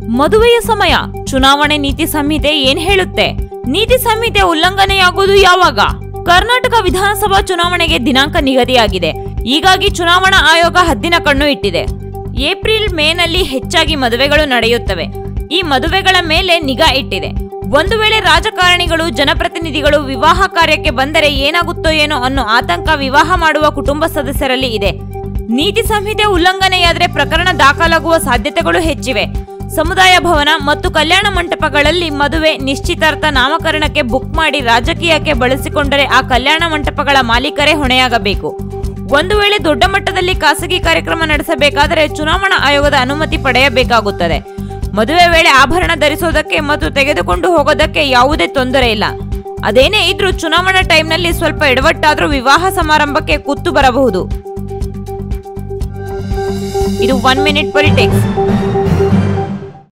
ಮದುವೆಯ ಸಮಯ ಚುನಾವಣೆ ನೀತಿ ಸಂಹಿತೆ ಏನ್ ಹೇಳುತ್ತೆ ನೀತಿ ಸಂಹಿತೆ ಉಲ್ಲಂಘನೆಯಾಗುವುದು ಯಾವಾಗ ಕರ್ನಾಟಕ ವಿಧಾನಸಭಾ ಚುನಾವಣೆಗೆ ದಿನಾಂಕ ನಿಗದಿಯಾಗಿದೆ ಹೀಗಾಗಿ ಚುನಾವಣಾ ಆಯೋಗ ಹದ್ದಿನ ಕಣ್ಣು ಇಟ್ಟಿದೆ ಏಪ್ರಿಲ್ ಮೇನಲ್ಲಿ ಹೆಚ್ಚಾಗಿ ಮದುವೆಗಳು ನಡೆಯುತ್ತವೆ ಈ ಮದುವೆಗಳ ಮೇಲೆ ನಿಗಾ ಇಟ್ಟಿದೆ ಒಂದು ವೇಳೆ ರಾಜಕಾರಣಿಗಳು ಜನಪ್ರತಿನಿಧಿಗಳು ವಿವಾಹ ಕಾರ್ಯಕ್ಕೆ ಬಂದರೆ ಏನಾಗುತ್ತೋ ಏನೋ ಅನ್ನೋ ಆತಂಕ ವಿವಾಹ ಮಾಡುವ ಕುಟುಂಬ ಸದಸ್ಯರಲ್ಲಿ ಇದೆ ನೀತಿ ಸಂಹಿತೆ ಉಲ್ಲಂಘನೆಯಾದರೆ ಪ್ರಕರಣ ದಾಖಲಾಗುವ ಸಾಧ್ಯತೆಗಳು ಹೆಚ್ಚಿವೆ ಸಮುದಾಯ ಭವನ ಮತ್ತು ಕಲ್ಯಾಣ ಮಂಟಪಗಳಲ್ಲಿ ಮದುವೆ ನಿಶ್ಚಿತಾರ್ಥ ನಾಮಕರಣಕ್ಕೆ ಬುಕ್ ಮಾಡಿ ರಾಜಕೀಯಕ್ಕೆ ಬಳಸಿಕೊಂಡರೆ ಆ ಕಲ್ಯಾಣ ಮಂಟಪಗಳ ಮಾಲೀಕರೇ ಹೊಣೆಯಾಗಬೇಕು ಒಂದು ವೇಳೆ ದೊಡ್ಡ ಮಟ್ಟದಲ್ಲಿ ಖಾಸಗಿ ಕಾರ್ಯಕ್ರಮ ನಡೆಸಬೇಕಾದರೆ ಚುನಾವಣಾ ಆಯೋಗದ ಅನುಮತಿ ಪಡೆಯಬೇಕಾಗುತ್ತದೆ ಮದುವೆ ವೇಳೆ ಆಭರಣ ಧರಿಸೋದಕ್ಕೆ ಮತ್ತು ತೆಗೆದುಕೊಂಡು ಹೋಗೋದಕ್ಕೆ ಯಾವುದೇ ತೊಂದರೆ ಇಲ್ಲ ಅದೇನೇ ಇದ್ರೂ ಚುನಾವಣಾ ಟೈಮ್ನಲ್ಲಿ ಸ್ವಲ್ಪ ಎಡವಟ್ಟಾದ್ರೂ ವಿವಾಹ ಸಮಾರಂಭಕ್ಕೆ ಕುತ್ತು ಬರಬಹುದು ಇದು ಒನ್ ಮಿನಿಟ್ ಪೊಲಿಟಿಕ್ಸ್